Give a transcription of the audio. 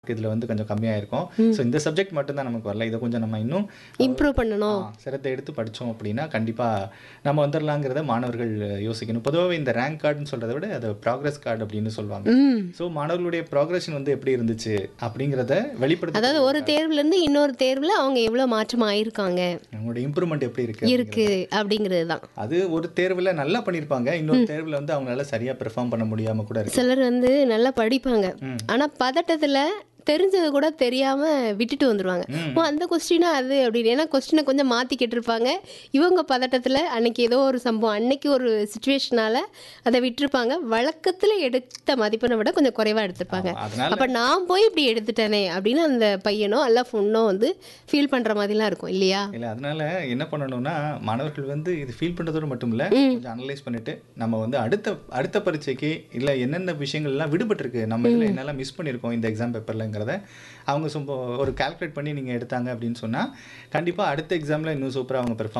இதில் வந்து கொஞ்சம் கம்மியாக இருக்கும் ஸோ இந்த சப்ஜெக்ட் மட்டும்தான் நமக்கு வரல இதை கொஞ்சம் நம்ம இன்னும் இம்ப்ரூவ் பண்ணணும் ஆ, சிரத்தை எடுத்து படித்தோம் அப்படின்னா கண்டிப்பாக நம்ம வந்துடலாங்கிறத மாணவர்கள் யோசிக்கணும் பொதுவாகவே இந்த ரேங்க் கார்டுன்னு சொல்கிறத விட அது ப்ராக்ரஸ் கார்டு அப்படின்னு சொல்லுவாங்க ம் ஸோ மாணவர்களுடைய ப்ராக்ரஷன் வந்து எப்படி இருந்துச்சு அப்படிங்கிறத வெளிப்படுத்த அதாவது ஒரு தேர்வுல இருந்து இன்னொரு தேர்வுல அவங்க எவ்வளவு மாற்றம் ஆயிருக்காங்க அவங்களோட இம்ப்ரூவ்மெண்ட் எப்படி இருக்கு இருக்கு அப்படிங்கிறது தான் அது ஒரு தேர்வில் நல்லா பண்ணியிருப்பாங்க இன்னொரு தேர்வில் வந்து அவங்களால சரியாக பெர்ஃபார்ம் பண்ண முடியாமல் கூட இருக்கு சிலர் வந்து நல்லா படிப்பாங்க ம். ஆனா பதட்டத்துல தெரிஞ்சது கூட தெரியாம விட்டுட்டு வந்துருவாங்க ம். ஓ அந்த கொஸ்டினா அது அப்படின்னு ஏன்னா கொஸ்டினை கொஞ்சம் மாத்தி கேட்டிருப்பாங்க இவங்க பதட்டத்துல அன்னைக்கு ஏதோ ஒரு சம்பவம் அன்னைக்கு ஒரு சுச்சுவேஷனால அதை விட்டிருப்பாங்க வழக்கத்துல எடுத்த மதிப்பெண்ணை விட கொஞ்சம் குறைவா எடுத்திருப்பாங்க அதனால அப்ப நான் போய் இப்படி எடுத்துட்டேனே அப்படின்னு அந்த பையனோ அல்ல பொண்ணோ வந்து ஃபீல் பண்ற மாதிரிலாம் இருக்கும் இல்லையா இல்லை அதனால என்ன பண்ணணும்னா மாணவர்கள் வந்து இது ஃபீல் பண்ணுறதோடு மட்டும் இல்லை கொஞ்சம் அனலைஸ் பண்ணிட்டு நம்ம வந்து அடுத்த அடுத்த பரீட்சைக்கு இல்லை என்னென்ன விஷயங்கள்லாம் விடுபட்டிருக்கு நம்ம இதில் என்னெல்லாம் மிஸ் பண்ணியிருக்கோம் இந்த எக்ஸாம் பேப்பர்லங்கிறத அவங்க சும்மா ஒரு கால்குலேட் பண்ணி நீங்கள் எடுத்தாங்க அப்படின்னு சொன்னால் கண்டிப்பாக அடுத்த எக்ஸாமில் இன்னும் சூப்பராக அவங்க பெர்ஃபார்ம்